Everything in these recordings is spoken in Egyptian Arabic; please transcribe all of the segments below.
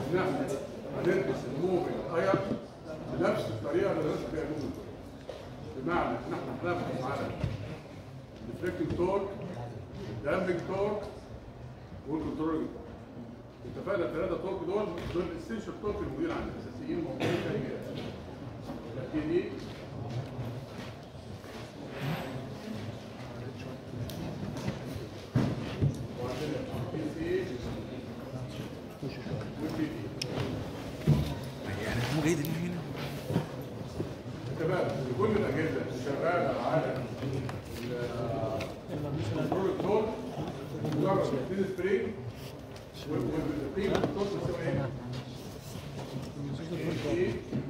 ان احنا هندرس الموفنج اير بنفس الطريقه اللي درسنا بيها الموفنج بمعنى ان احنا هنبحث على الريفلكتنج تورك الدامبنج تورك والكنترول اتفقنا الثلاثه تورك دول دول الاسينشال تورك الموجودين عندنا الاساسيين موجودين في اي جهاز لكن دي وعندنا بي سي والبي دي يعني هو جاي من هنا تمام كل الاجهزه اللي شغاله على الكنترول التورك مجرد الاثنين سبرينج والقيمه التورك بتساوي ايه؟ ايه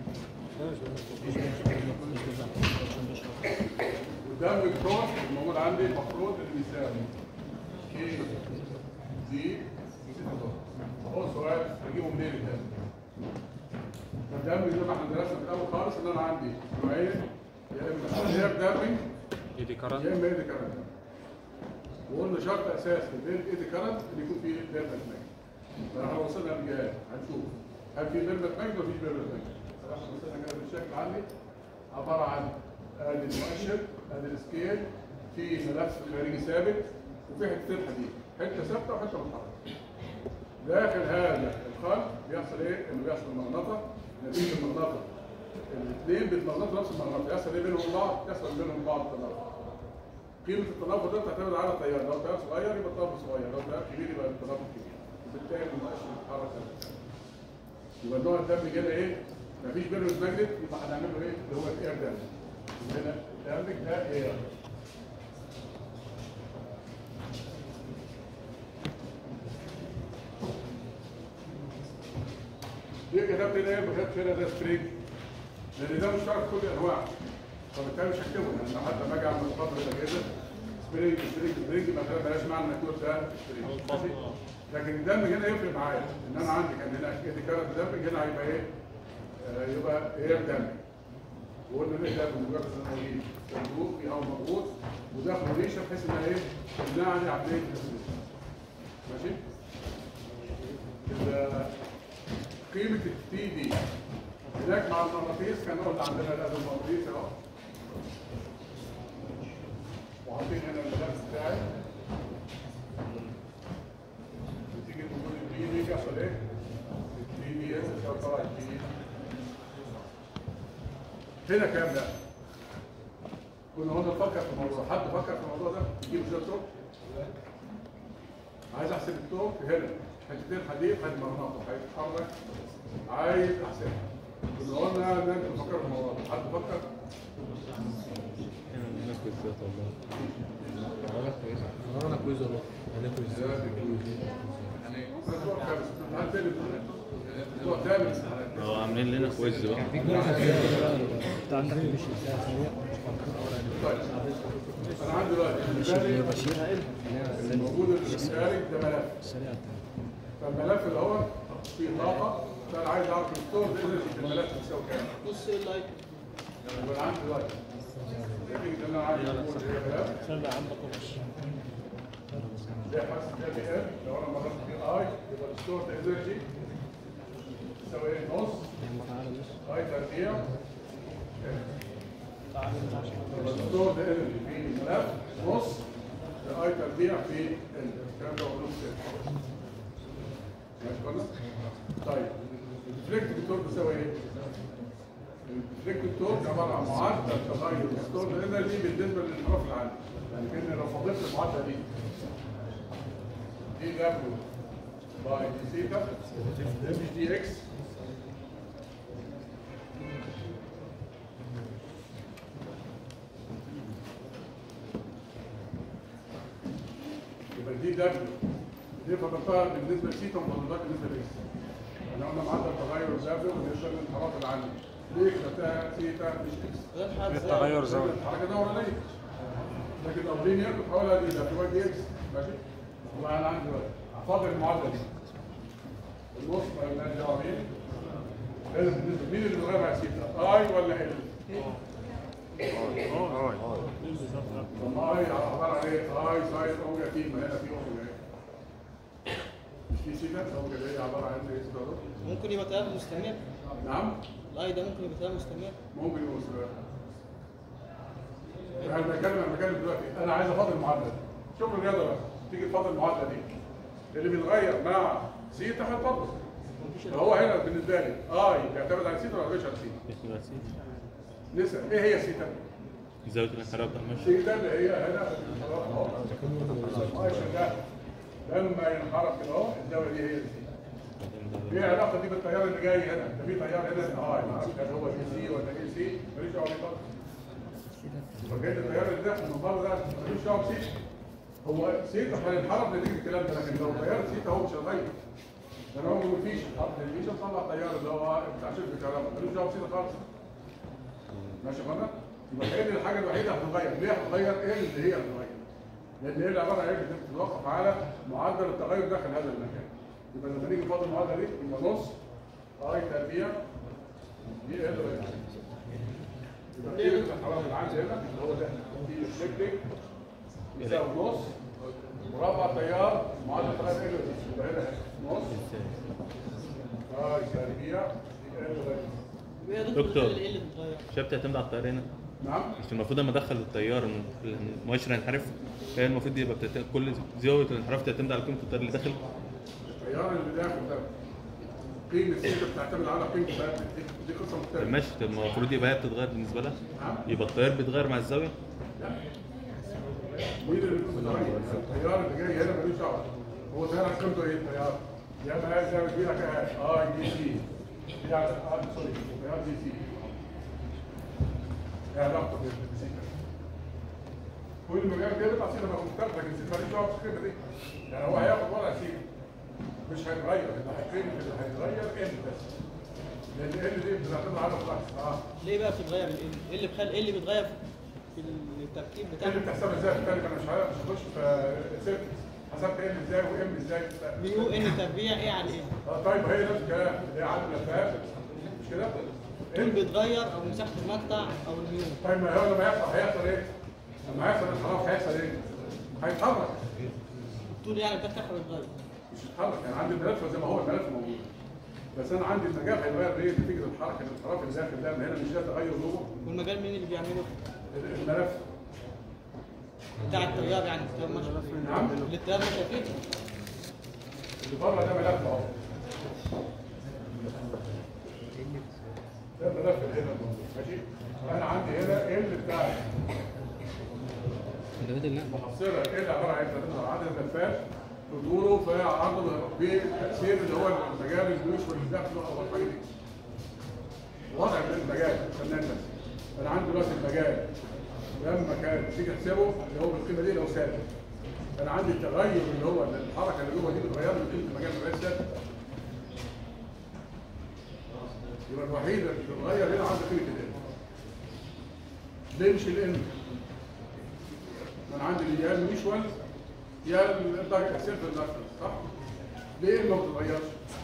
قدام التورك الموجود عندي المفروض اللي بيساوي كي دي هو سؤال اجيبه منين الدم؟ فالدم زي ما احنا درسنا في الاول خالص ان انا عندي نوعين يا اما غير دمي ايدي يا كرنت اما ايدي كرنت وقلنا شرط اساسي بين ايدي كرنت ان يكون في ديرمت ماجنت فاحنا وصلنا للجهاز هنشوف هل في ديرمت ماجنت ولا في ديرمت ماجنت احنا وصلنا كده بالشكل عندي عباره عن ادي المؤشر ادي السكيل في ملف خارجي ثابت وفي حتتين حديد حته ثابته وحته متحركه داخل هذا الخلق بيحصل ايه؟ انه بيحصل مرنطه نتيجه المرنطه الاثنين بيتمرنطوا نفس المرنطه يحصل ايه بينهم بعض؟ يحصل بينهم بعض تنافر. قيمه التنافر ده بتعتمد على التيار، لو التيار صغير يبقى التنافر صغير، لو التيار كبير يبقى التنافر كبير. وبالتالي المؤشر بيتحرك كده. يبقى نوع الدم كده ايه؟ مفيش بينهم ماجنت يبقى هنعمل له ايه؟ اللي هو الاير دم. هنا الدم ده اير. ليه كتبت هنا ايه ما كتبتش هنا ده سبرينج؟ لان ده مشترك في كل الانواع فبالتالي مش هكتبه لان حتى لما اجي اعمل مقابله الاجهزه سبرينج سبرينج سبرينج ما بلاش معنى انك تقول ده سبرينج ماشي؟ لكن الدم هنا يفرق معايا ان انا عندي كان هنا كده كارت دم هنا هيبقى ايه؟ آه، يبقى ايه دم وقلنا ليه ده بمجرد ان انا ايه؟ صندوق فيه او مضغوط وداخل ريشه بحيث انها ايه؟ تمنع عندي عمليه التسليم ماشي؟ ال- قيمة التي دي هناك مع المغناطيس كان قلنا عندنا ده المغناطيس اهو وحاطين هنا الملف بتاعي وتيجي تقول البي دي يحصل ايه؟ البي دي اس تساوي طبعا البي دي هنا كام ده؟ كنا قلنا نفكر في الموضوع حد فكر في الموضوع ده يجيب شويه توك عايز احسب التوك هنا حتتين حديد حد مغناطيس هيتحرك عايز احسبها كنا قلنا ان انت بتفكر في الموضوع ده حد فكر انا كويس والله انا كويس انا كويس والله انا كويس ده بيكون اسبوع خامس امتحان تاني اسبوع تاني امتحانات هو عاملين لنا كويز بقى بتاع عندك مش ثانية طيب انا عندي دلوقتي الخارج الموجود اللي في الخارج ده ملف سريع فالملف اللي هو فيه طاقه فانا عايز اعرف الستور ده انرجي في الملف بتساوي كام بص ايه اللايك يبقى انا عندي دلوقتي نتيجه ان انا عايز اقول ايه ملف سريع عندك ومش زي حاسس ده بي ام لو انا مررت بي اي يبقى الستور ده انرجي تساوي ايه نص اي تربيع يبقى الستور ده انرجي في الملف نص اي تربيع في ال- الكلام ده مقلوب كده ماشي كويس؟ طيب الفليكت تورك بيساوي ايه؟ الفليكت تورك عباره عن معدل تغير الستور ده انرجي بالنسبه للانحراف اللي عندي يعني كان لو فضلت المعادله دي دي دبليو باي دي سيتا ده مش دي اكس يبقى دي دبليو دي فضلتها بالنسبه لسيتا وفضلتها بالنسبه لاكس احنا قلنا معدل تغير دبليو بالنسبه للانحراف اللي عندي دي كتبتها سيتا مش اكس غير حد التغير زاوية الحركه دورانيه لكن لو لينير بتحولها دي دبليو دي اكس ماشي يبقى انا عندي دلوقتي فاضل المعادله دي النص ما لناش دعوه بيه لازم بالنسبه مين اللي بيغير على سيتا اي ولا ال؟ طب ما اي عباره عن ايه؟ اي ساين اوميجا تي ما هنا في اوميجا ايه؟ في سيتا هو كده هي عباره عن ايه سيتا ده؟ ممكن يبقى تيار مستمر نعم الاي ده ممكن يبقى تيار مستمر ممكن يبقى مستمر انا بتكلم انا بتكلم دلوقتي انا عايز افاضل المعادله دي شوف الرياضه بقى تيجي تفاضل المعادله دي اللي بيتغير مع سيتا هيتفضل فهو هنا بالنسبه لي اي بيعتمد على سيتا ولا مش على سيتا؟ نسال ايه هي سيتا؟ زاوية الانحراف ده ماشي سيتا اللي هي هنا خلاص اهو اي شغال لما ينحرف كده اهو الزاويه دي هي السيتا ايه العلاقه دي بالتيار اللي جاي هنا؟ ده في تيار هنا اه ما اعرفش هل هو دي سي ولا اي سي ماليش دعوه بيه خالص فجاي التيار اللي داخل من بره ده ماليش دعوه بسيتا هو سيتا هينحرف نتيجه الكلام ده لكن لو تيار سيتا هو مش هيتغير ده هو ما فيش حرف الفيشن طلع تيار اللي هو بتاع شركه الكهرباء مالوش دعوه بسيتا خالص ماشي يا فندم؟ يبقى كأن الحاجه الوحيده هتتغير ليه هتتغير؟ ايه اللي هي هتتغير؟ لان هي العباره عن ايه؟ بتتوقف على معدل التغير داخل هذا المكان يبقى لما نيجي نفاضل المعادله دي يبقى نص اي تربيع دي ال يبقى كده الحراره اللي عندي هنا اللي هو ده دي الشكل يساوي نص مربع تيار معدل التغير ال يبقى هنا نص اي تربيع دي ال ايه يا دكتور دكتور. اللي اللي بتتغير شايف بتعتمد على التيار هنا نعم مش المفروض لما ادخل التيار المؤشر ينحرف هي المفروض يبقى بتت... كل زاوية الانحراف تعتمد على قيمة التيار اللي داخل التيار اللي داخل ده قيمه السيتا بتعتمد على قيمه التيار دي دي قصه مختلفه ماشي طب المفروض يبقى هي بتتغير بالنسبة لها نعم يبقى التيار بيتغير مع الزاوية مين اللي بيتغير؟ التيار اللي جاي هنا ملوش دعوه هو تيار قيمته ايه التيار؟ يا اما هي زي ما كبيره كده اه دي سي يعني اه سوري تيار دي سي ايه علاقته بالسي كل ما جاب كده بتاع سيتا بقى مختلف لكن السيتا ماليش دعوه بالقيمه دي يعني هو هياخد وضع سيتا مش هيتغير اللي هيقيم اللي هيتغير ام بس لان ال دي بتعتمد على الفلكس اه ليه بقى بتتغير ال ايه اللي بخلي ايه اللي بيتغير في التركيب اللي بتاعه بتحسبها ازاي في التاريخ انا مش عارف مش هخش في سيركت حسبت ام ازاي وام ازاي بيو ان تربيع ايه على ايه اه طيب هي نفس الكلام اللي هي عدد الافهام مش كده؟ دول بيتغير او مساحه المقطع او الميو طيب ما هو لما يحصل هيحصل ايه؟ لما يحصل الانحراف هيحصل ايه؟ هيتحرك طول يعني بتاعتك بيتغير مش هيتحرك يعني عندي الملف زي ما هو الملف موجود بس انا عندي المجال هيتغير ليه؟ نتيجه الحركه الانحراف اللي داخل ده من هنا مش ده تغير جوه والمجال مين اللي بيعمله الملف بتاع التيار يعني التيار ماشي نعم اللي التيار ماشي فيه اللي بره ده ملف اهو ده الملف اللي هنا ماشي انا عندي هنا ال بتاعي محصله ايه اللي عباره عن ايه؟ عدد الملفات حضوره في عرض بتاثير اللي هو المجال الجيوش واللي داخله او الحاجه دي وضع المجال فنان بس انا عندي دلوقتي المجال لما كان تيجي تحسبه اللي هو بالقيمه دي لو ثابت انا عندي التغير اللي هو الحركه اللي جوه دي بتغير لي قيمه المجال ما بقاش ثابت يبقى الوحيد اللي بتتغير هنا عندي قيمه الان ليه مش الان؟ انا عندي يا الميشوال يا الدايركت سيلف اندكتنس صح؟ ليه ما بتتغيرش؟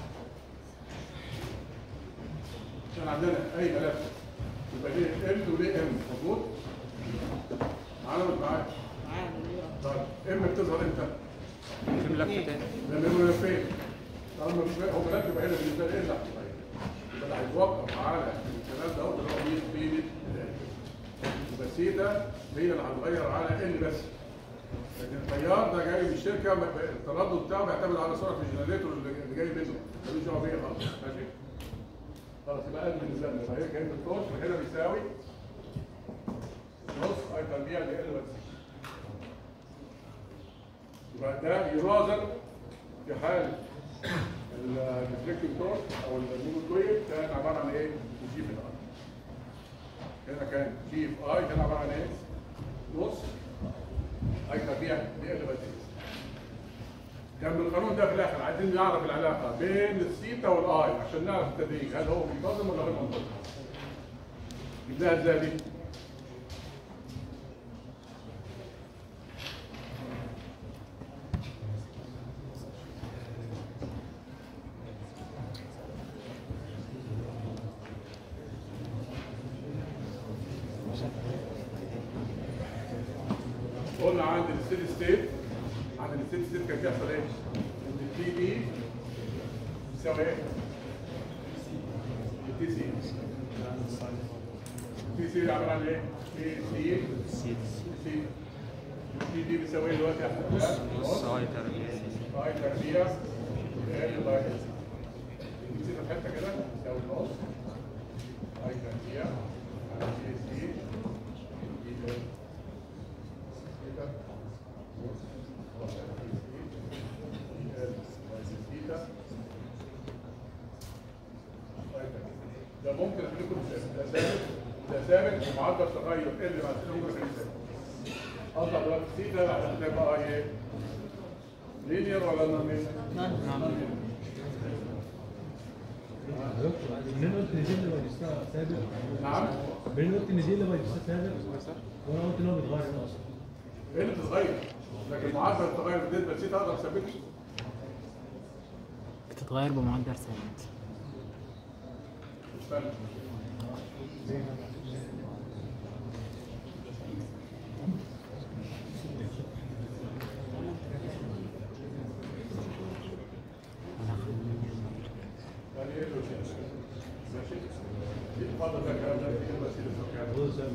عشان عندنا اي ملف يبقى ليه ال وليه ام مظبوط؟ معانا ولا معايا؟ معايا الميو. طيب ام بتظهر امتى؟ في ملف تاني لما يبقوا ملفين طالما مش هو ملف يبقى هنا بالنسبه لي ايه اللي هتتغير؟ يبقى اللي هيتوقف على الكلام ده هو اللي هو مين مين يبقى سيتا هي اللي هتغير على ال بس لكن التيار ده جاي من الشركه ب- ب- التردد بتاعه بيعتمد على سرعه الجنريتور اللي اللي جاي منه ملوش دعوه بيا خالص ماشي خلاص يبقى قلب بالنسبه لنا يبقى هي كانت التوش هنا بيساوي نص اي تربيع ل ال بس يبقى ده يرازل في حال الريفلكتنج تورك او المونوكويل كان عباره عن ايه؟ جي في الار هنا كان جي في اي كان عباره عن ايه؟ نص اي تربيع دي ال بس كان بالقانون ده في الاخر عايزين نعرف العلاقه بين الثيتا والاي عشان نعرف التدريج هل هو منتظم ولا غير منتظم جبناها ازاي دي؟ قلنا عند الستيدي ستيت عند الستيدي ستيت كان بيحصل ايه؟ ان التي دي يساوي ايه؟ تي سي تي سي عباره عن ايه؟ تي سي سي تي دي بتساوي ايه دلوقتي يا احمد؟ نص اي تربيع اي تربيع ال باي نسينا في حته كده يساوي نص اي تربيع على تي سي دي ال ثيتا نص تي سي دي ال باي ثيتا ده ممكن اخليكم ده ثابت ده ثابت ومعدل تغير ال بعد كده ممكن اخليه ثابت اطلع دلوقتي سي ده هتبقى ايه؟ لينير ولا نون لينير؟ منين قلت ان دي اللي بايدستها ثابت نعم منين قلت ان دي اللي بايدستها ثابت وانا قلت ان هو بيتغير هنا اصلا ايه اللي بتتغير؟ لكن معدل التغير بالنسبه لسي تقدر تثبته بتتغير بمعدل ثابت استنى يعني ايه اللي ماشي؟ دي اتفضل ده الكلام ده دي الوسيله السكان هو ثابت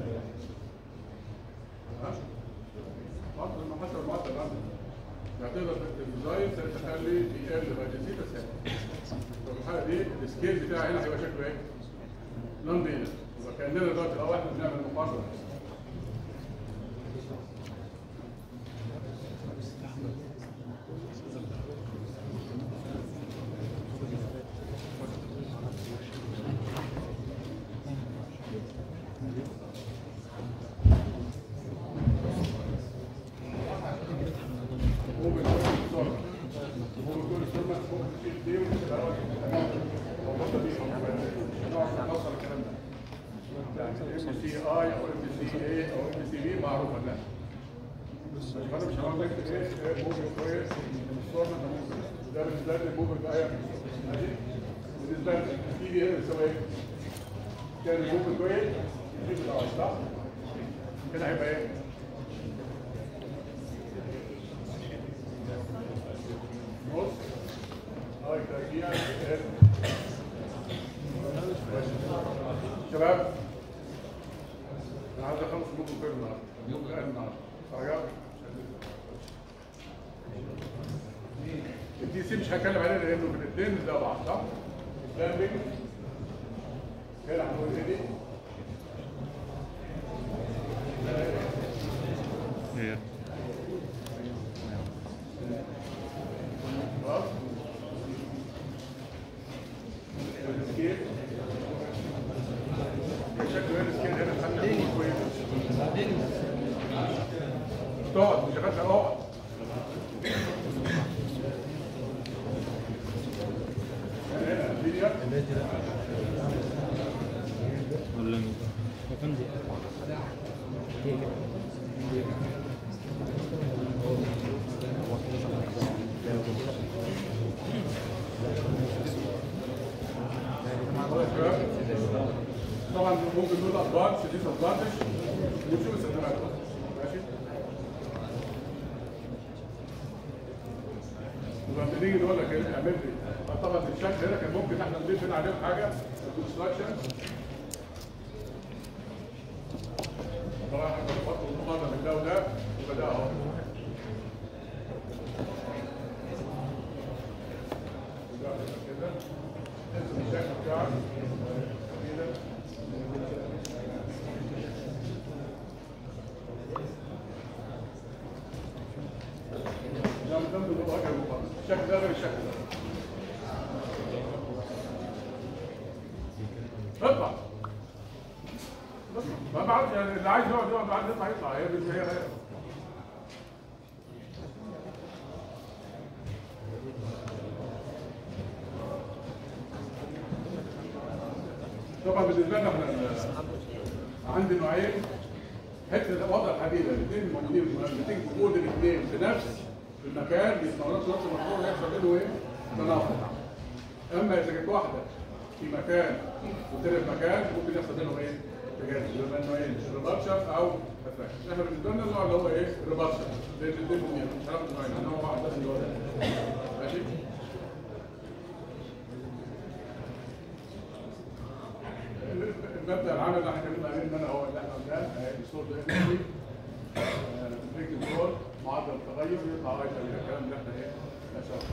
ها؟ معدل ما حسب المعدل اللي عندك يعني تقدر الديزاين تخلي دي ال باي دي سي ثابت ففي الحاله دي السكيل بتاعي هنا هيبقى شكله ايه؟ نون لينير يبقى كاننا دلوقتي اه احنا بنعمل مقارنه ممكن تكون الصورة. ممكن تكون الصورة ممكن تشيل دي وتبقى واحد. أو نقطة دي، أو نقعد نوصل الكلام ده. يعني ام سي اي او ام سي اي او ام سي بي معروفه لا انا مش هقول لك ايه ايه موفمنت كويس الصوره ده بالنسبه لي موفمنت ايه ماشي بالنسبه لي السي بي هنا بيساوي ايه؟ كان موفمنت كويس السي بي اي صح؟ كده هيبقى ايه؟ نص اي ترجيع شباب انا عايز اخلص اليوم الخير النهارده اليوم الخير النهارده درجات الدي سي مش هتكلم عليه لانه في الاثنين زي بعض صح؟ البلاندنج هنا هنقول ايه دي؟ هي خلاص؟ السكيل شكله ايه السكيل هنا خلي كويس تقعد مش شغال اقعد هنا الفيديو ولا طبعا ممكن نقول ادفانس ديس ادفانتج ونشوف استخداماته ماشي يبقى لما نيجي نقول لك إيه، اعمل لي طبعا الشكل هنا كان ممكن احنا نضيف هنا عليهم حاجه الكونستراكشن طبعا احنا بنحط المقارنه بين ده وده يبقى ده اهو ده كده انزل الشكل بتاعك كده ده من ضمن الوجه المقارنه الشكل ده غير الشكل ده اطلع ما بعرفش يعني اللي عايز يقعد يقعد عايز يطلع يطلع هي هي هي طبعا بالنسبه لنا احنا عندي نوعين حته وضع الحديده الاثنين الموجودين الاثنين وجود الاثنين في نفس المكان بيتمرنوا في نفس المشروع يحصل بينه ايه؟ تناقض اما اذا كانت واحده في مكان والتاني في مكان ممكن يحصل بينهم ايه؟ تجاذب يبقى نوعين ريباتشر او اتراكشن احنا بالنسبه لنا النوع اللي هو ايه؟ ريباتشر لان الاثنين مهمين مش هناخد نوعين انا هو واحد بس اللي هو ده ماشي؟ مبدا العمل اللي احنا اتكلمنا عليه ان انا هو اللي احنا قلناه الصوت ده انرجي بريك كنترول معدل التغير يطلع لغايه الكلام اللي احنا ايه نشرحه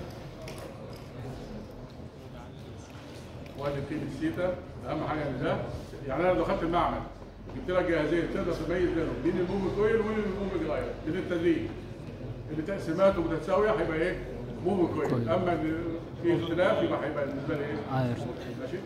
وادي قيمه السيتا اهم حاجه ان ده يعني انا لو خدت المعمل جبت لك جهازين تقدر تميز بينهم مين الموم كويل ومين الموم جلاير من التدريج اللي تقسيماته متساويه هيبقى ايه؟ موم كويل اما اللي في اختلاف يبقى هيبقى بالنسبه لي ايه؟ عارف. ماشي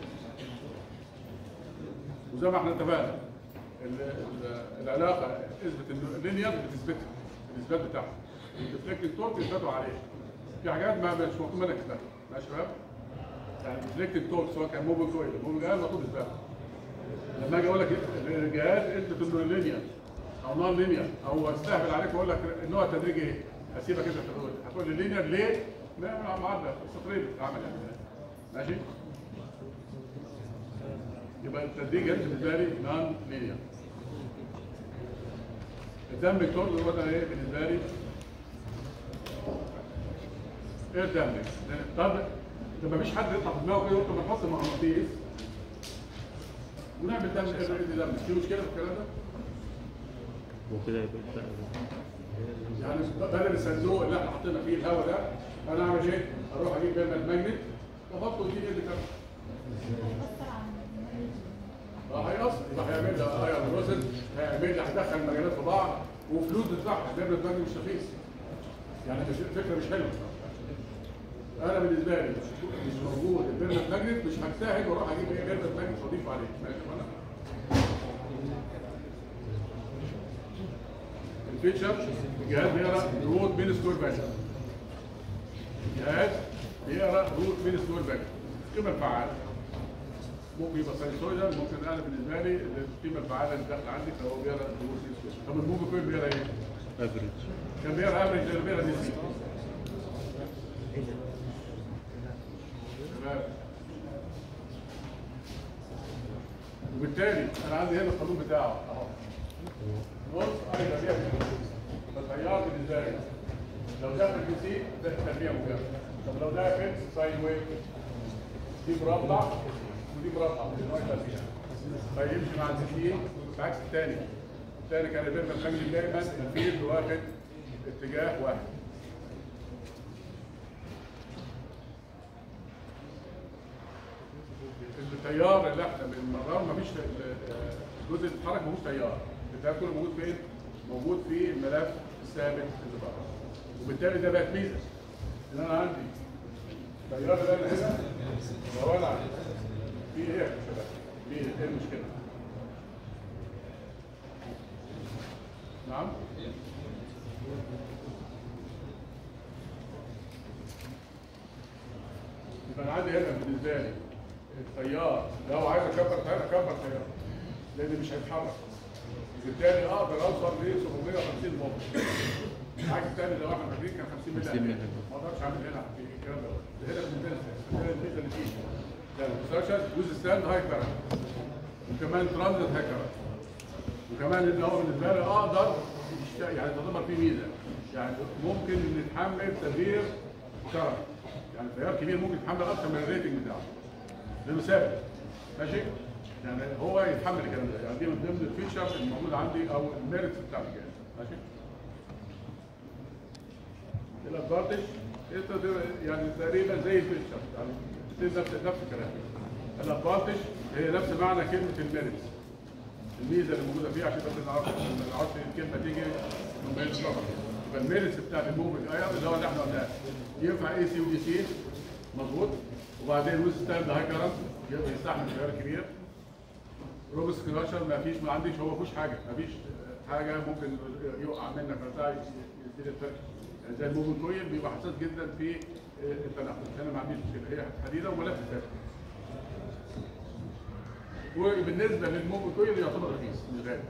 وزي ما احنا اتفقنا ال- ال- العلاقه اثبت انه اللينير بتثبتها الاثبات بتاعها الديفليكتنج تورك تثبته عليه في حاجات ما مش مطلوب منك تثبتها ماشي يا شباب؟ يعني الديفليكتنج تورك سواء كان موبل كويل موبل جهاز مطلوب اثباتها لما اجي اقول لك الجهاز اثبت انه لينير او نون لينير او استهبل عليك واقول لك النوع التدريجي ايه؟ هسيبك انت تقول هتقول لي لينير ليه؟ ما معدل السطرين بتتعمل يعني ماشي؟ يبقى التدريج انت بالنسبه لي نون لينير الدم الكورد هو ده ايه بالنسبه لي؟ ايه الدم؟ طب طب مفيش حد يطلع في دماغه كده يقول طب ما نحط مغناطيس ونعمل دم ايه ايه دم في مشكله في الكلام ده؟ وكده يبقى بتاع- يعني بدل الصندوق اللي احنا حطينا فيه الهواء ده انا اعمل ايه؟ اروح اجيب بيرمنت ماجنت واحطه ويجيب اللي كام؟ اه هيأثر يبقى هيعمل لي ايرون بروسيس هيعمل لي هيدخل المجالات في بعض وفلوس بتدفعها بيرمنت ماجنت مش رخيص يعني مش فكره مش حلوه انا بالنسبه لي مش مش موجود البيرمنت ماجنت مش هجتهد واروح اجيب ايه بيرمنت ماجنت واضيف عليه ماشي ولا؟ الفيتشر الجهاز بيقرا روت بين ستور باك الجهاز بيقرا روت بين ستور باك القيمه الفعاله ممكن يبقى ساينسويدال ممكن انا بالنسبه لي القيمه الفعاله اللي داخله عندي فهو بيقرا روت بين ستور طب الموفي كويل بيقرا ايه؟ افريج كان بيقرا افريج غير بيقرا دي سي تمام وبالتالي انا عندي هنا القانون بتاعه اهو بص ايوه بيها فالتيار بالنسبه لي لو داخل في سي ده تربيه مجرد طب لو داخل ساين ويف دي مربع ودي مربع فيمشي مع السي بعكس الثاني الثاني كان البيرما الخمسي دايما الفيل واخد اتجاه واحد التيار اللي احنا بنمرره مفيش الجزء اللي اتحرك مفيش تيار التيار كله موجود فين؟ موجود في الملف الثابت اللي بره وبالتالي ده بقت ميزه ان انا عندي التيار اللي انا هنا وولع في ايه يا شباب؟ في ايه المشكله؟ نعم؟ يبقى انا عندي هنا بالنسبه لي التيار لو عايز اكبر تيار اكبر تيار لان مش هيتحرك بالتالي اقدر اوصل ل 750 فولت العكس الثاني لو احنا فاكرين كان 50 ملي 50 ملي. أمبير. ما اقدرش اعمل هنا في الكلام ده ده هنا بالنسبه لي ده الميزه اللي فيه ده الانستراكشن جزء ستاند هاي كارنت وكمان ترانزيت هاي كارنت وكمان ان هو بالنسبه لي اقدر يشت- يعني تعتبر فيه ميزه يعني ممكن نتحمل تغيير كارنت يعني تيار كبير ممكن يتحمل اكثر من الريتنج بتاعه لانه ثابت ماشي يعني هو يتحمل الكلام ده يعني دي من ضمن الفيتشرز الموجوده عندي او الميرتس بتاع الجهاز ماشي الادفانتج انت ده- يعني تقريبا زي الفيتشر يعني بتدي نفس نفس الكلام الادفانتج هي نفس معنى كلمه الميرتس الميزه اللي موجوده فيها عشان بس نعرف ما نعرفش الكلمه تيجي من بين الصفر يبقى الميرتس بتاعت الموفنج اير اللي هو اللي احنا قلناه ينفع اي سي ودي سي مظبوط وبعدين ويز ستاند هاي كارنت يقدر يستحمل تيار كبير روبس كلاشر ما فيش ما عنديش هو ما فيهوش حاجه ما فيش حاجه ممكن يقع منك بتاع يدير الفرق يعني زي الموفن كويل بيبقى حساس جدا في التنفس انا ما عنديش مشكله هي حديده وملف ثابت وبالنسبه للموفن كويل يعتبر رخيص مش غالي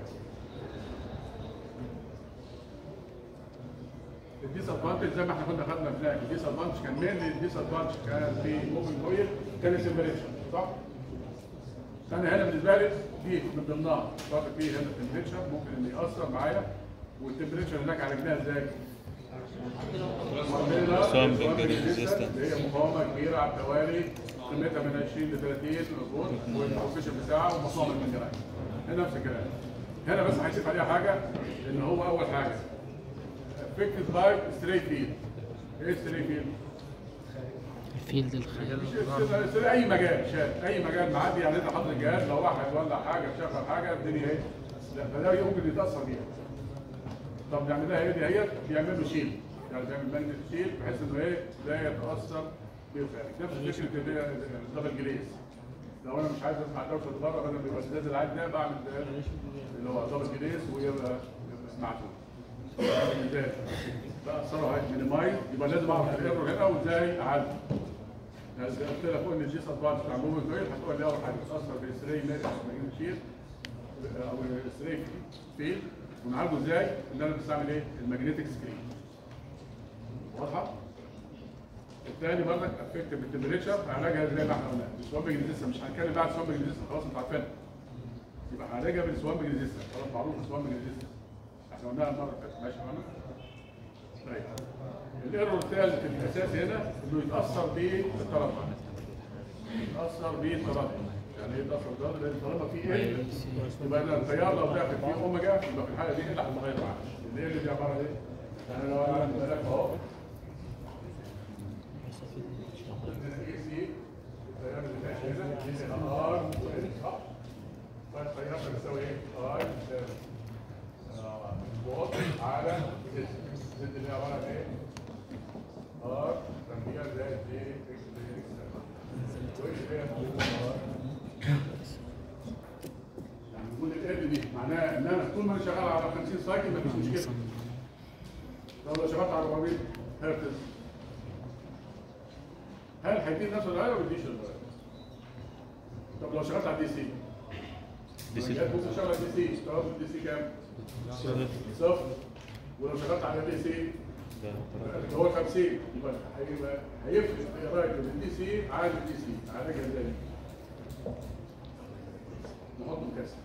الديس ادفانتج زي ما احنا كنا خدنا هناك الديس ادفانتج كان مين الديس ادفانتج كان في موفن كويل كان السمبريشن صح؟ انا هنا بالنسبه لي دي من ضمنها خاطر في هنا التمبريتشر ممكن ان ياثر معايا والتمبريتشر هناك عالجناها ازاي؟ Swamping Swamping resistant. اللي هي مقاومه كبيره على التوالي قيمتها من 20 ل 30 مظبوط والبروفيشن بتاعه ومصنوع من الجراحه هنا نفس الكلام هنا بس هيشوف عليها حاجه ان هو اول حاجه افكتد باي ستريت فيلد ايه ستريت فيلد؟ الفيلد الخيال في اي مجال شاد اي مجال معدي يعني انت حاطط الجهاز لو واحد ولع حاجه شغل حاجه الدنيا ايه لا فده ممكن يتاثر بيها طب نعمل لها ايه دي هي بيعمل له شيل يعني بيعمل مانجل شيل بحيث انه ايه لا يتاثر بالخارج نفس فكره اللي هي الدبل جليس لو انا مش عايز اسمع دوشه اللي بره بدل ما يبقى الازاز العادي ده بعمل ده اللي هو دبل جليس ويبقى يبقى معزول ازاي بقى اثره هاي مينيمايز يبقى لازم اعرف الايرور هنا وازاي اعدل يعني زي قلت لك قلنا الجيس ادفانس بتاع موفمنت اويل هتقول لي اول حاجه بتاثر بالسري ماجنت شيل او السري فيل ونعالجه ازاي؟ ان انا بستعمل ايه؟ الماجنتيك سكرين واضحه؟ الثاني برضك افكت بالتمبريتشر علاجها زي ما احنا قلنا السوامبنج لسه مش هنتكلم بقى عن السوامبنج لسه خلاص انتوا عارفينها يبقى هنعالجها بالسوامبنج لسه خلاص معروف السوامبنج لسه احنا قلناها المره اللي فاتت ماشي معانا؟ طيب الايرور الثالث الاساسي هنا انه يتاثر بالتردد يتاثر بالتردد يعني ايه يتاثر بالتردد؟ لان طالما في ايه يبقى انا التيار لو داخل فيه اوميجا يبقى في الحاله دي ايه اللي هتتغير معاه؟ اللي هي اللي دي عباره عن ايه؟ يعني لو انا بالك اهو عندنا اي سي التيار اللي ماشي هنا ار وان صح؟ فالتيار ده بيساوي ايه؟ اي فولت على زد زد اللي هي عباره عن ايه؟ ار تنبيه زائد جي اكس دي اكس وايش هي ار يعني نقول ال دي معناها ان انا طول ما انا شغال على 50 سايكل مفيش مشكله طب لو شغلت على 400 هرتز هل هيديني نفس الغايه ولا ما يديش الغايه؟ طب لو شغلت على دي سي دي سي. ممكن شغل دي سي اشتغلت الدي سي كام؟ صفر ولو شغلت على دي سي ده اللي هو 50 يبقى هيبقى هيفرق في قرايه الدي سي عن الدي سي عالجها ازاي؟ نحط مكسر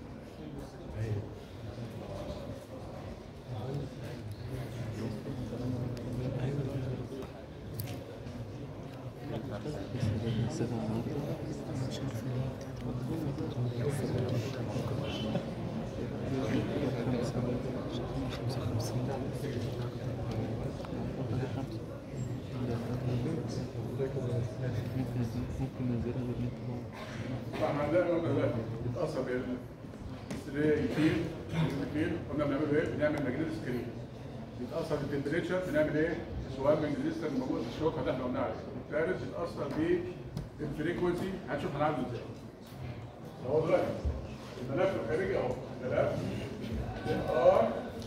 ممكن ننزلها بالنت فاحنا عندنا قلنا دلوقتي بيتاثر بالستري فيل الفيل قلنا بنعمله ايه؟ بنعمل ماجنيت سكرين بيتاثر بالتمبريتشر بنعمل ايه؟ سوابنج ريزيستر الموجود في الشوكه اللي احنا قلنا عليه الثالث بيتاثر بالفريكونسي هنشوف هنعالجه ازاي هو دلوقتي الملف الخارجي اهو الملف ار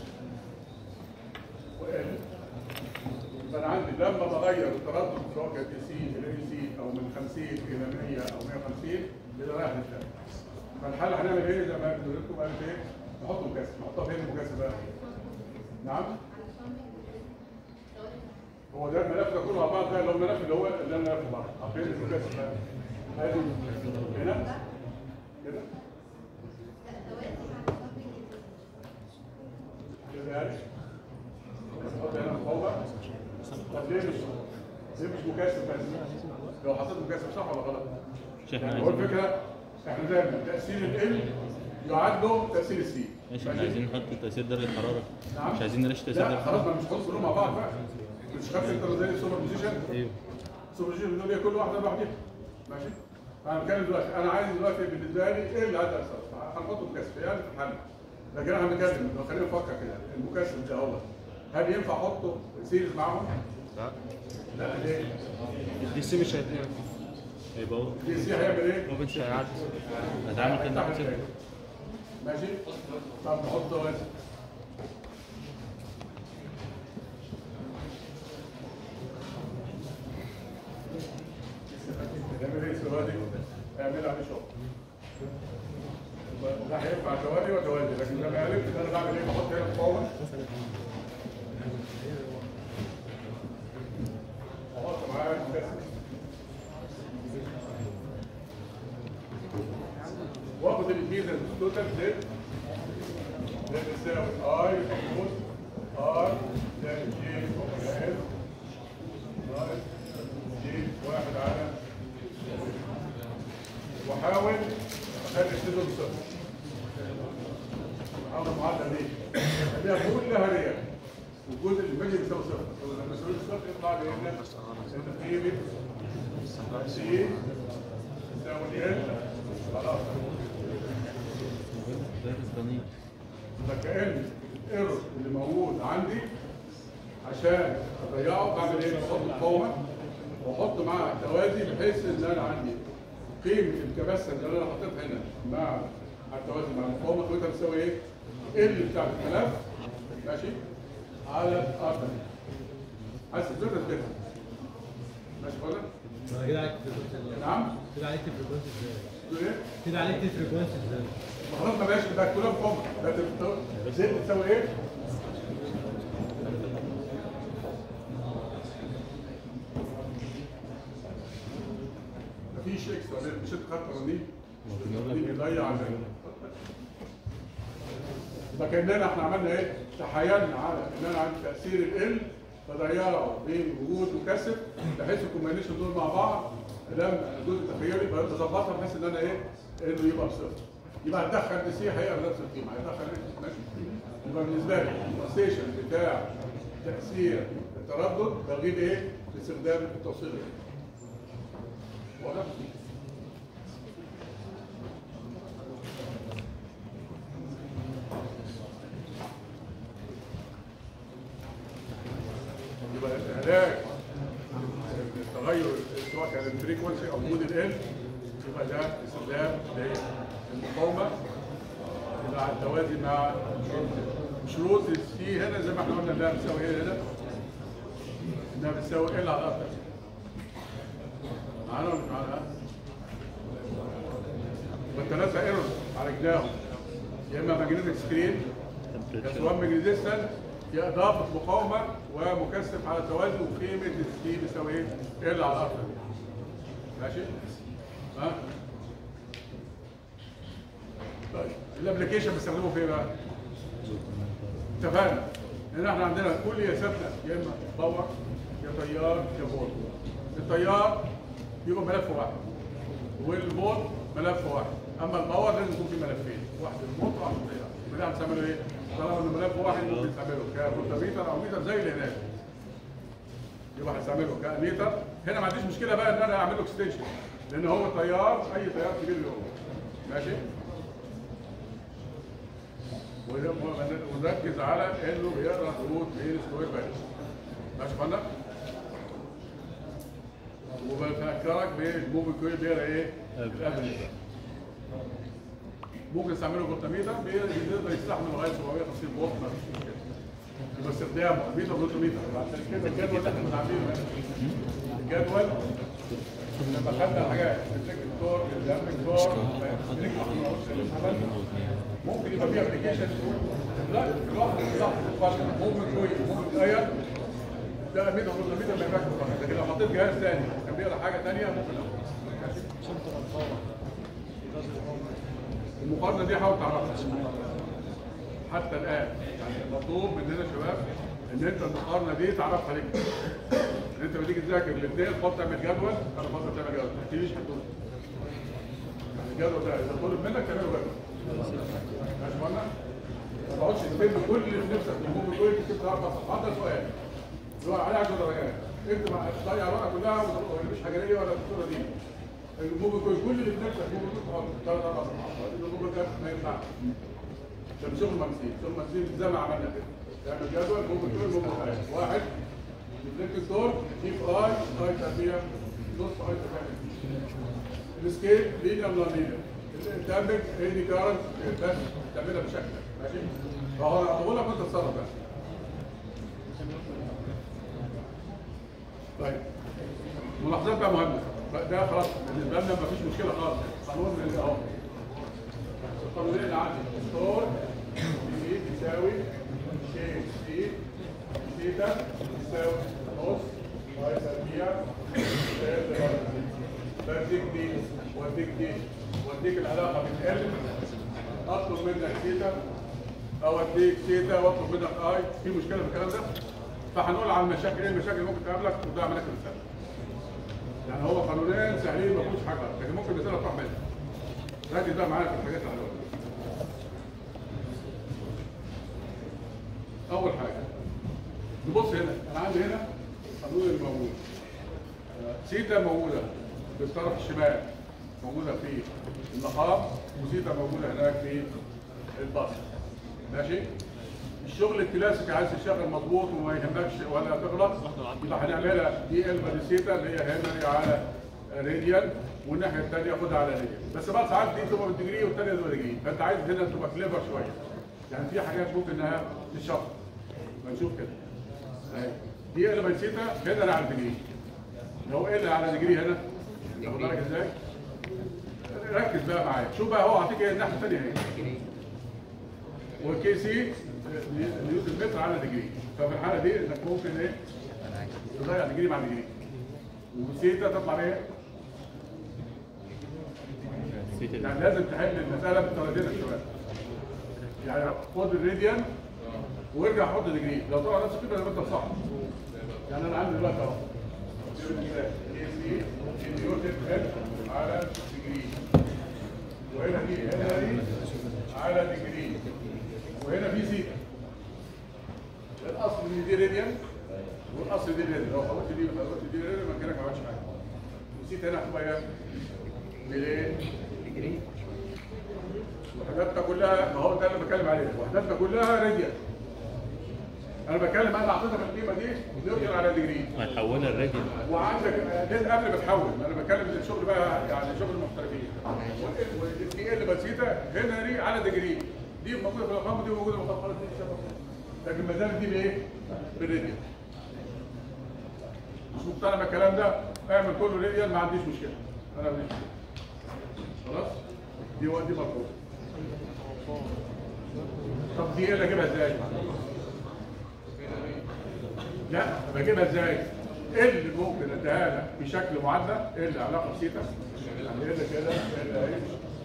وال يبقى انا عندي لما بغير التردد سواء كان دي سي الى اي سي او من 50 الى 100 او 150 بيبقى رايح للثاني فالحل هنعمل ايه زي ما قلت لكم قالت ايه؟ نحط مكثف نحطها فين المكثف بقى؟ نعم هو ده الملف ده كله مع بعض ده لو الملف اللي هو اللي انا ملف بعض فين المكثف بقى؟ ادي هنا كده كده يعني نحط هنا مقاومه طب ليه مش ليه مش مكثف بس؟ لو حطيت مكثف صح ولا غلط؟ مش احنا يعني هو عايزين الفكره احنا دايما تاثير ال يعد له تاثير السي ماشي احنا عايزين نحط تأثير درجة حرارة نعم. مش عايزين نلاش تأثير لا درجة خلاص حرارة ما مش خلاص كلهم مع بعض بقى مش خدت انت زي السوبر بوزيشن ايوه السوبر بوزيشن دول هي كل واحده لوحدها ماشي فانا بتكلم دلوقتي انا عايز دلوقتي بالنسبه لي ايه اللي عايز اثر هنحطه مكثف يعني في الحل لكن احنا بنتكلم لو خلينا نفكر كده المكثف ده هو هل ينفع احطه سيريز معاهم؟ لا لا ليه؟ دي سي مش هيتنقل هيبقى هو دي سي هيعمل ايه؟ هو مش هيعدي هتعمل كده هيفتح نفس التاني. ماشي؟ طب نحط وزن نعمل ايه السؤال دي؟ اعمل عليه شغل ده هينفع توالي وتوالي لكن زي ما عرفت انا بعمل ايه؟ بحط هنا مقاومه احط معاه المكثف واخد الميزه التوتال زد ده بيساوي اي مفروض ار زائد جي اوميجا اس ناقص جي واحد على بحاول اخلي السيزون صفر بحاول المعادله دي اخليها كلها ريال والجزء اللي باقي بيساوي صفر لما يساوي صفر يطلع لي هنا ان قيمه سي تساوي ال خلاص مدرس ضنيع فكأن الايرور اللي موجود عندي عشان اضيعه بعمل ايه؟ بحط مقاومه واحط معاها توازي بحيث ان انا عندي قيمه الكباسه اللي انا حطيتها هنا مع التوازي مع المقاومه قيمتها بتساوي ايه؟ ال بتاع الملف ماشي على ار عايز تثبتها تثبتها ماشي ولا؟ ما كده عليك فريكونسي نعم؟ كده عليك فريكونسي ازاي؟ تقول ايه؟ كده عليك فريكونسي ازاي؟ ما خلاص ما بقاش ده كلها مقاومه ده زد بتساوي ايه؟ مفيش اكس ولا مش انت خدت قوانين دي بيضيع علينا فكاننا احنا عملنا ايه؟ تحايلنا على ان انا عندي تاثير ال فضيعه بين وجود وكسب بحيث الكومبينيشن دول مع بعض لما الجزء التخيلي بقيت اظبطها بحيث ان انا ايه؟ انه يبقى بصفر يبقى هتدخل دي سي هيبقى بنفس القيمه هيدخل دي ماشي يبقى بالنسبه لي الستيشن بتاع تاثير التردد بغيب ايه؟ باستخدام التوصيل واضح؟ يبقى العلاج التغير سواء كان الفريكونسي او مود ال يبقى ده استخدام للمقاومه اللي على التوازي مع شروط السي هنا زي ما احنا قلنا انها بتساوي ايه هنا؟ انها بتساوي ال على الاكتر معانا ولا مش معانا؟ والثلاثه ايرور عالجناهم يا اما ماجنتيك سكرين كسوان ريزيستنس هي اضافه مقاومه ومكثف على التوازي وقيمه السي بتساوي ايه؟ ال على الاكتر ماشي؟ ها؟ طيب الابلكيشن بنستخدمه في ايه بقى؟ اتفقنا ان احنا عندنا كل ياساتنا يا اما باور يا تيار يا فولت التيار بيبقى ملف واحد والفولت ملف واحد اما الباور لازم يكون في ملفين واحد الموت وواحد التيار كده هنستعمله ايه؟ طالما ان ملف واحد ممكن نستعمله كفولتميتر او ميتر زي اللي هناك يبقى هنستعمله كميتر هنا ما عنديش مشكله بقى ان انا اعمل له اكستنشن لان هو تيار اي تيار كبير اللي هو ماشي ونركز على انه بيقرا خطوط بين سكوير بالانس ماشي يا فندم؟ وبفكرك بالموفي كويل بيقرا ايه؟ الافريج ممكن استعمله فولتميتر بيقدر يستحمل لغايه 750 فولت ما فيش مشكله يبقى استخدامه ميتر فولتميتر عشان كده الجدول اللي احنا كنا عاملينه هنا. الجدول لما خدنا الحاجات الدكتور الامبكتور ممكن يبقى فيه ابلكيشن لا الواحد صح ممكن كويس ممكن تغير ده ميتر فولتميتر ما ينفعش فقط. لكن لو حطيت جهاز ثاني كان بيقرا حاجه ثانيه ممكن المقارنه دي حاول تعرفها حتى الان يعني مطلوب مننا يا شباب ان انت المقارنه دي تعرفها ليك ان انت لما تيجي تذاكر الاثنين تحط تعمل جدول انا بفضل تعمل جدول ما تحكيليش حدود يعني الجدول ده اذا طلب منك تعمله جدول ماشي معنا؟ ما تقعدش تكتب كل اللي في نفسك المهم كل تكتب اربع صفحات ده سؤال اللي هو عليه 10 درجات اكتب تضيع الورقه كلها ولا مش حاجه ولا الدكتوره دي الموجود كل كل اللي في نفسك موجود تحط ثلاث اربع صفحات الموجود ده ما ينفعش ده مش شغل ممثيل شغل ممثيل زي ما عملنا كده تعمل جدول موجود كل موجود ثلاث واحد ريفلكت دور كيف اي اي تربيع نص اي تربيع السكيل لينير نون لينير التامبك اي دي كارنت بس تعملها بشكل ماشي فهو انا بقول لك وانت تتصرف بقى طيب ملاحظات بقى مهمه بقى ده خلاص بالنسبه لنا مفيش مشكله خالص قانون اللي اهو القانونين اللي عندي ستور بي بيساوي شيء سي ثيتا بيساوي نص واي تربيع بديك دي واديك دي واديك العلاقه بتقل اطلب منك ثيتا او اديك ثيتا واطلب منك اي في مشكله في الكلام ده فهنقول على المشاكل ايه المشاكل اللي ممكن تقابلك وده عمليه مثال يعني هو قانونين سهلين ما فيهوش حاجه لكن ممكن مثال تروح منها ركز بقى معايا في الحاجات اللي هقولها. اول حاجه نبص هنا انا عندي هنا القانون الموجود آه، سيتا موجوده في الطرف الشمال موجوده في النقاب وسيتا موجوده هناك في البصر ماشي الشغل الكلاسيكي عايز تشتغل مظبوط وما يهمكش ولا تغلط يبقى هنعملها دي ال سيتا اللي هي هنا على راديال والناحيه الثانيه خدها على راديال بس بقى ساعات دي تبقى بالدجري والثانيه تبقى بالدجري فانت عايز هنا تبقى كليفر شويه يعني في حاجات ممكن انها تتشفط بنشوف كده أهي. دي ال سيتا هنا على الدجري لو ال على دجري هنا تاخد بالك ازاي؟ ركز بقى معايا شوف بقى هو هعطيك ايه الناحيه الثانيه اهي والكي سي نيوتن متر على دجري ففي الحاله دي انك ممكن ايه تضيع دجري مع دجري وسيتا تطلع ايه؟ سيتا يعني لازم تحل المساله بطريقتين يا شباب يعني خد الراديان وارجع حط دجري لو طلع نفس كده يبقى انت صح يعني انا عندي دلوقتي اهو كي سي نيوتن متر على دجري وهنا دي هنا دي على دجري وهنا في سيتا الاصل ان دي راديان والاصل دي راديان لو حولت دي وحولت دي راديان مكانك ما عملتش حاجه والسيتا هنا هتبقى ايه؟ بالايه؟ وحداتنا كلها ما هو ده اللي بتكلم عليه وحداتنا كلها راديان انا بتكلم انا اعطيتك القيمه دي نيوتن على دجري هتحولها الراجل وعندك ده قبل ما تحول انا بتكلم الشغل بقى يعني شغل المحترفين والدي ال بسيطه هنا دي على دجري دي موجوده في الارقام ودي موجوده في الارقام دي شبه. لكن ما زالت دي بايه؟ بالراديان مش مقتنع بالكلام ده اعمل كله راديان ما عنديش مشكله انا ما عنديش مشكله خلاص دي دي مرفوضه طب دي ايه اللي اجيبها ازاي؟ لا بجيبها ازاي؟ ايه اللي ممكن اديها لك بشكل معدل؟ ايه اللي علاقه بسيتا؟ يعني ايه اللي كده؟ ايه اللي ايه؟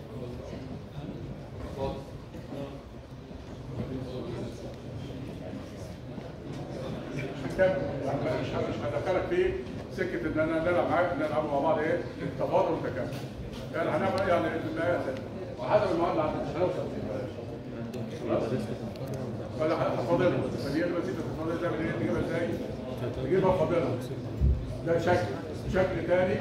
هنكمل يعني مش مش هدخلك في سكه ان انا نلعب معاك نلعب مع بعض ايه؟ التفاضل والتكامل. يعني هنعمل يعني المقاس وحسب المعادله عندك مش هنوصل خلاص؟ ولا هفاضلها فدي الوسيله التفاضل تعمل ايه؟ تجيبها ازاي؟ تجيبها فاضلها ده شكل شكل تاني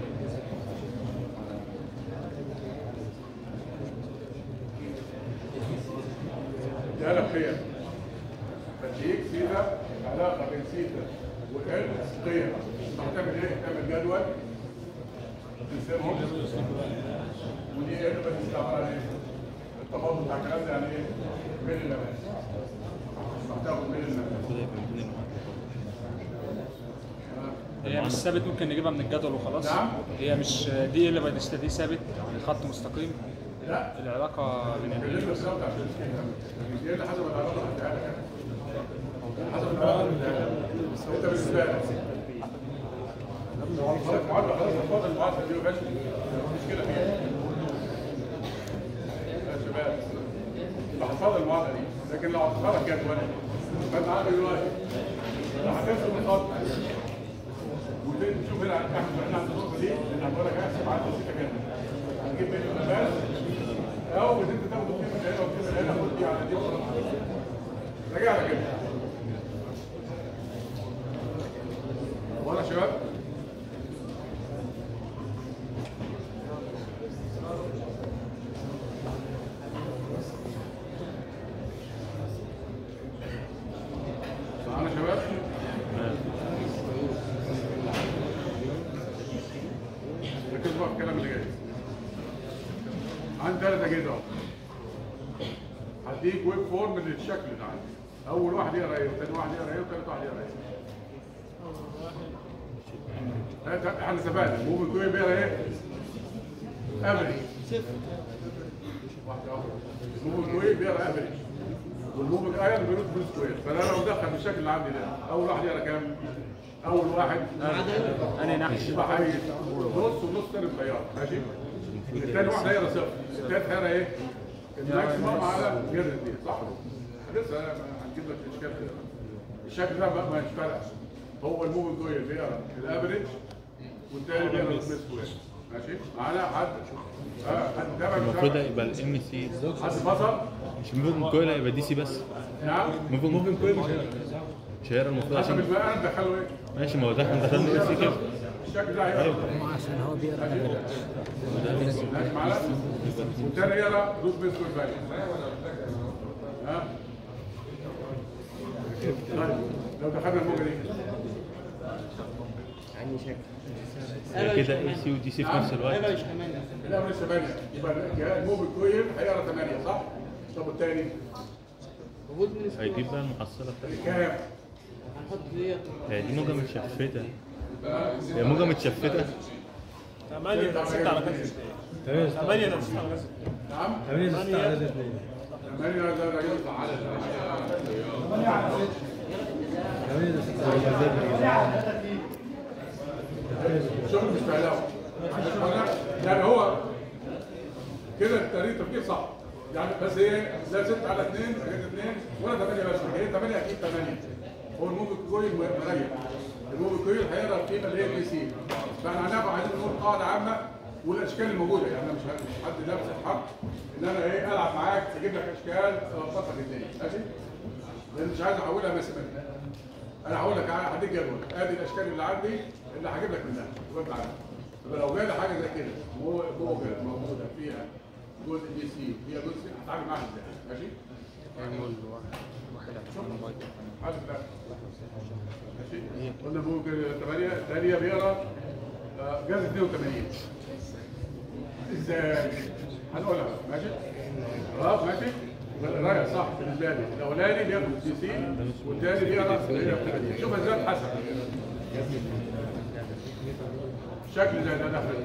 ده لك قيم فتديك سيتا علاقه بين سيتا وال قيم هتعمل ايه؟ تعمل جدول تقسمهم ودي ايه اللي بتستعمل على ايه؟ التفاضل بتاع الكلام ده يعني ايه؟ من اللمس هتاخد من اللمس هي مش ثابت ممكن نجيبها من الجدول وخلاص نعم. هي مش دي اللي بديست دي ثابت يعني خط مستقيم لا العلاقه بين ال- كلمة بالظبط عشان كده دي اللي حسب العلاقة اللي هديها لك حسب العلاقة اللي هديها لك انت بالنسبة لك لو هتخلص معادلة خلاص هتفضل المعادلة دي وبس مشكلة فيها يا شباب يبقى هتفضل المعادلة دي لكن لو هتخرج جدول فانت عارف دلوقتي لو هترسم الخط وتشوف هنا احنا احنا عند النقطة دي اللي هنقول لك احسب عدد الستة كده هتجيب منه النفاس او ان انت تاخد القيمه من هنا والقيمه من هنا خد دي على دي وخلاص راجع لك كده وانا يا شباب معانا يا شباب ركزوا بقى في الكلام اللي جاي عندي ثلاث اجهزه اهو هديك ويب فورم للشكل ده عندي اول واحد يقرا ايه وثاني واحد يقرا ايه وثالث واحد يقرا ايه ثلاثة- احنا اتفقنا موفي كوي بيقرا ايه؟ افريج صفر واحدة واحدة موفي كوي بيقرا افريج والموفي ايرون بيروت بول سكوير فانا لو دخل بالشكل اللي عندي ده اول واحد يقرا كام؟ اول واحد انهي ناحيه يبقى هي نص ونص تاني بخيار ماشي الثاني واحد هيقرا صفر الثالث هيقرا ايه؟ الماكسيموم على غير دي صح؟ لسه أنا هنجيب لك الاشكال كده الشكل ده بقى ما يشتغلش هو الموفي جوي بيقرا الافريج والتاني بيقرا السميث سكوير ماشي معانا حد اه حد تابع المفروض يبقى الام سي حد فصل مش موفمنت كويل هيبقى دي سي بس نعم موفمنت كويل مش مش هيقرا المفروض حسب عشان البيان دخلوا ايه ماشي ما هو ده احنا دخلنا ام سي كده الشكل ده هيبقى عشان هو بيقرا ماشي معانا والتاني يقرا روت بيس كود فاليو ها طيب لو دخلنا الموجه دي هي كده اي سي ودي سي في نفس الوقت هيبقى مش ثمانية لا مش 8 يبقى الجهاز الموبل كويل هيقرا 8 صح؟ طب التاني المفروض من هيجيب بقى المحصله بتاعته كام؟ هنحط ديت هي دي موجه متشفته هي موجه متشفته 8 ده 6 على كذا 8 ده 6 على كذا نعم 8 6 على 2 8 ده ده يطلع على 8 ده 6 على 2 شغل مش فعلاوي يعني هو كده التاريخ تفكير صح يعني بس هي لا 6 على 2 حاجات 2 ولا 8 بس هي 8 اكيد 8 هو الموبل كويل مريح الموبل كويل هيقرا القيمه اللي هي بي سي فاحنا هنبقى عايزين نقول قاعده عامه والاشكال الموجوده يعني انا مش مش حد لابس الحق ان انا ايه العب معاك اجيب لك اشكال الخطه الاثنين ماشي لان مش عايز احولها مسمى انا هقول لك هديك جدول ادي الاشكال اللي عندي اللي هجيب لك منها وانت عارف يبقى لو جالي حاجه زي كده مو- موجه موجوده فيها جزء دي سي فيها جزء هتعامل معاها ازاي ماشي؟ حد لا ماشي قلنا موجه 8 الثانيه بيقرا آه، جاز 82 ازاي؟ هنقولها بقى، ماشي؟ خلاص ماشي؟ رايح صح بالنسبه لي الاولاني بياخد سي سي والثاني بيقرا 82 شوف ازاي اتحسب شكل زي ده داخل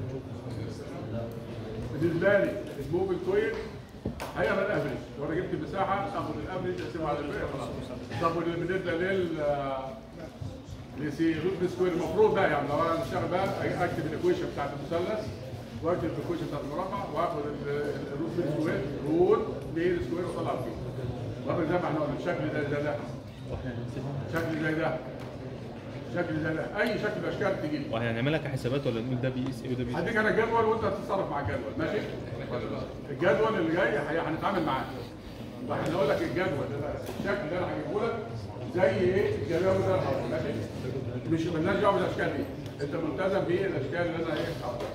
بالنسبه لي الموبل كويل هيقرا الافريج لو انا جبت مساحه اخد الافريج اقسمه على الباقي خلاص طب بالنسبه لل لسي روت سكوير المفروض بقى يعني لو انا بشتغل بقى اكتب الايكويشن بتاعت المثلث واكتب الايكويشن بتاعت المربع واخد ال- الروت مين سكوير روت مين سكوير واطلع فيه واخد زي ما احنا قلنا الشكل ده زي ده شكل زي ده شكل زي ده اي شكل من الاشكال تجيب واحنا هنعملها كحسابات ولا نقول ده بي اس اي وده بي اس هديك انا جدول وانت هتتصرف مع الجدول ماشي الجدول اللي جاي هي- هنتعامل معاه واحنا هقول لك الجدول الشكل اللي انا هجيبه لك زي ايه الجدول ده الحرف، ماشي مش مالناش دعوه بالاشكال دي انت ملتزم بالاشكال اللي انا ايه حاططها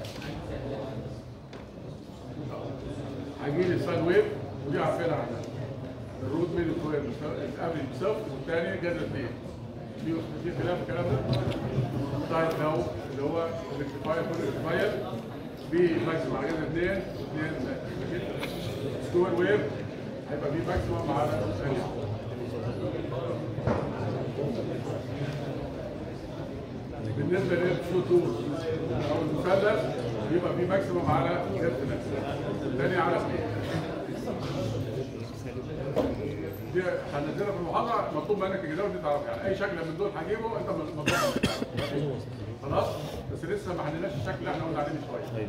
هيجي لي الساين ويف ودي عارفينها عندنا الروت مين سكوير الافريج بصفر والثاني جذر اثنين في في خلاف الكلام ده طيب لو اللي هو الريكتيفاير كل ريكتيفاير في ماكسيمم على جذر اثنين واثنين سكوير ويف هيبقى في ماكسيمم على ثانية بالنسبه للشو تول او المثلث بيبقى في ماكسيمم على جذر الثاني على اثنين دي هنزلها في المحاضره مطلوب منك الجداول دي تعرف يعني اي شكل من دول هجيبه انت مطلوب خلاص بس لسه ما حليناش الشكل اللي احنا قلنا عليه من شويه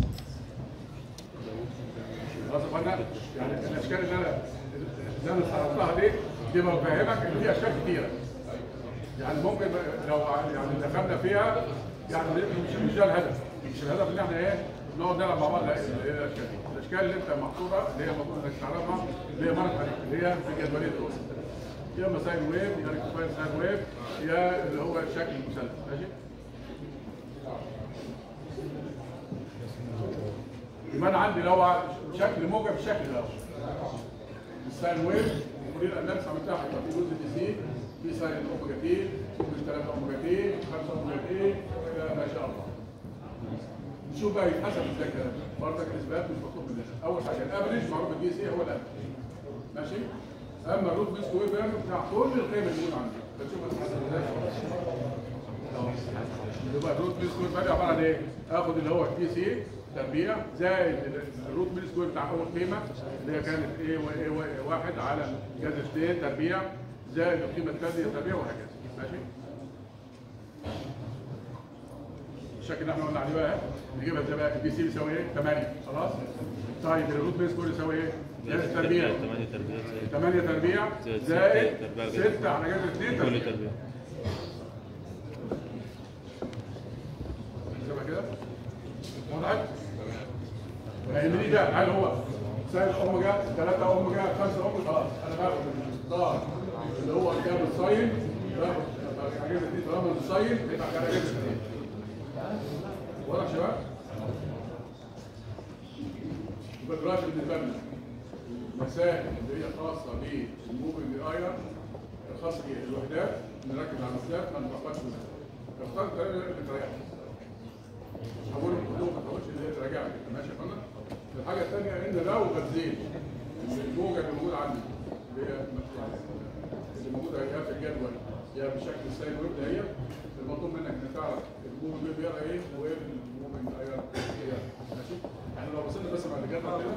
خلاص يا اخوانا يعني الاشكال اللي انا اللي انا صرفتها دي دي بفهمك ان في اشكال كتيره يعني ممكن لو يعني دخلنا فيها يعني مش مش ده الهدف مش الهدف ان احنا ايه نقعد نلعب مع بعض لا اللي هي الاشكال دي الاشكال اللي انت محطوطه اللي هي المفروض انك تعرفها اللي هي مرت عليك اللي هي في الجدولين دول يا اما ساين ويف يا ريكتيفاير ساين ويف يا اللي هو الشكل المثلث ماشي يبقى انا عندي لو شكل موجه بالشكل ده الساين ويف ودي الاناليس عملتها هيبقى في جزء دي سي في ساين اوميجا تي في 3 اوميجا تي 5 اوميجا تي ما شاء الله نشوف بقى يتحسب ازاي الكلام ده برضك الاثبات مش مطلوب مننا اول حاجه الافريج معروف الدي سي هو الافريج ماشي اما الروت بيس كوير بتاع كل القيم اللي موجوده عندي بتشوف هتتحسب ازاي يبقى الروت مين سكوير فاليو عباره عن ايه؟ اخد اللي هو التي سي تربيع زائد الروت مين سكوير بتاع اول قيمه اللي هي كانت ايه وايه وايه واحد على جذر 2 تربيع زائد القيمه الثانيه تربيع وهكذا ماشي؟ الشكل اللي احنا قلنا عليه بقى نجيبها ازاي بقى البي سي بيساوي ايه؟ 8 خلاص؟ طيب الروت مين سكوير يساوي ايه؟ زائد تربيع 8 تربيع زائد 8 تربيع زائد زائد ستة تربيع جذر 6 على جذر 2 كل تربيع تربيع نحسبها كده وضحت؟ هيمني ده هل هو ساين اوميجا 3 اوميجا 5 اوميجا خلاص انا باخد المقدار اللي هو كام الساين باخد الحاجات دي طالما الساين يبقى على جنب الاثنين واضح يا شباب؟ يبقى دلوقتي بالنسبه لنا المسائل اللي هي خاصه بالموفنج اير الخاصه بالوحدات نركز على المسائل ما نتوقفش منها اختار الطريقه اللي تريحك هقول كلهم ما تحاولش ان هي تراجع لي ماشي يا فندم الحاجه الثانيه ان لو غذيت الموجه اللي موجوده عندي اللي هي اللي موجوده يا في الجدول يا بشكل ساين ويب هي المطلوب منك انك تعرف الموفنج ويب بيقرا ايه وايه الموفنج اير هي ماشي احنا لو بصينا بس بعد كده كده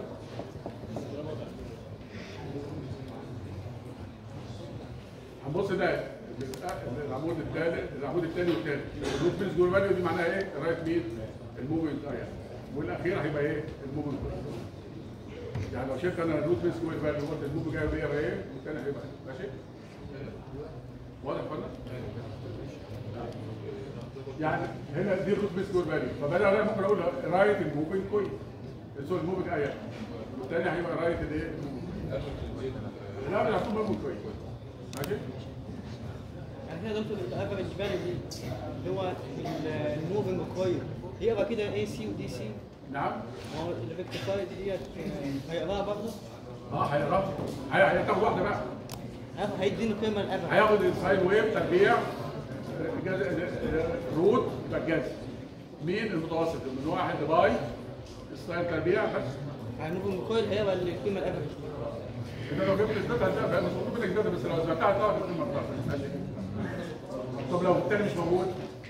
هنبص ده العمود الثالث العمود الثاني والثالث الروت بيز جول فاليو دي معناها ايه؟ رايت مين؟ الموفمنت اير والاخير هيبقى ايه؟ الموفمنت يعني لو شلت انا الروت بيز جول فاليو قلت الموفمنت جاي بيقرا ايه؟ والثاني هيبقى إيه؟ ماشي؟ واضح ولا؟ يعني هنا دي الروت بيز جول فاليو فبدل انا ممكن اقول رايت الموفمنت كويس سوري الموفمنت اير والثاني هيبقى رايت الايه؟ لا مش هتكون موفمنت كويس ماشي؟ يعني كده يا دكتور الافرج فاليو دي اللي هو ال- الموفنج كويل يقرا كده اي سي ودي سي نعم ما هو الريكتيفاي ديت آه، هيقراها برضه اه هيقرا هي- هياخد واحده بقى هياخد- هيديني القيمه الافرج هياخد الساين ويف تربيع جاز- روت يبقى جاز مين المتوسط من واحد باي الساين تربيع بس يعني الموفنج كويل هيقرا القيمه الافرج انت لو جبت الاثبات هتلاقي مش مطلوب منك اثبات بس لو اثبتها هتعرف تقول المقدار ماشي طب لو الثاني مش موجود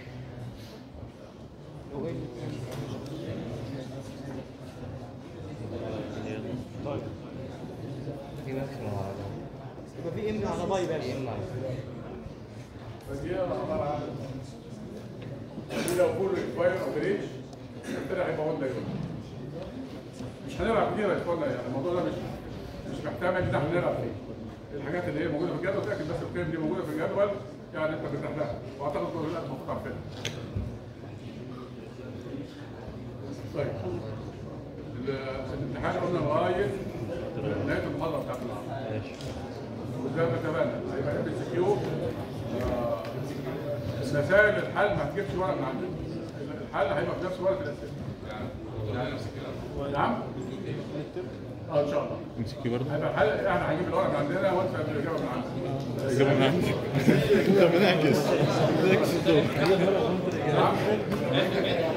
هو ايه في ناس مع يبقى في ام على باي بس فدي عباره عن دي لو فول اكسباير او بريتش كده هيبقى 1 دايون مش هنلعب كتير يا اخوانا يعني الموضوع ده مش مش محتاج ان احنا نلعب فيه الحاجات اللي هي موجوده في الجدول تاكد بس القيم دي موجوده في الجدول يعني انت مرتاح لها واعتقد كل الناس المفروض عارفينها طيب ال- الامتحان قلنا لغايه نهايه المحاضره بتاعت النهارده وزي ما اتفقنا هيبقى ام سي كيو مسائل الحل ما هتجيبش ورق من عندنا الحل هيبقى في نفس ورقه الاسئله نعم اه ان شاء الله امسكي برضه هيبقى الحل احنا هنجيب الورق من عندنا وانت الاجابه من عندك اجابه من عندك انت بنعكس نعم